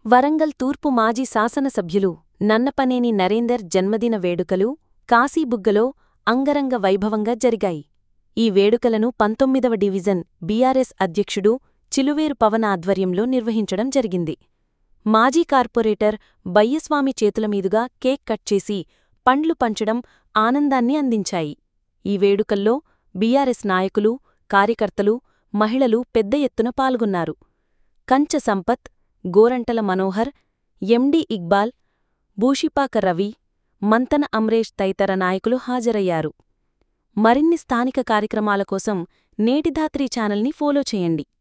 వరంగల్ తూర్పు మాజీ శాసనసభ్యులు నన్నపనేని నరేందర్ జన్మదిన వేడుకలు కాశీబుగ్గలో అంగరంగ వైభవంగా జరిగాయి ఈ వేడుకలను పంతొమ్మిదవ డివిజన్ బీఆర్ఎస్ అధ్యక్షుడు చిలువేరు పవన్ ఆధ్వర్యంలో నిర్వహించడం జరిగింది మాజీ కార్పొరేటర్ బయ్యస్వామి చేతులమీదుగా కేక్ కట్ చేసి పండ్లు పంచడం ఆనందాన్ని అందించాయి ఈ వేడుకల్లో బీఆర్ఎస్ నాయకులు కార్యకర్తలు మహిళలు పెద్ద ఎత్తున పాల్గొన్నారు కంచ సంపత్ గోరంటల మనోహర్ ఎండి ఇక్బాల్ భూషిపాక రవి మంతన అమ్రేష్ తదితర నాయకులు హాజరయ్యారు మరిన్ని స్థానిక కార్యక్రమాల కోసం నేటిధాత్రి ఛానల్ని ఫాలో చేయండి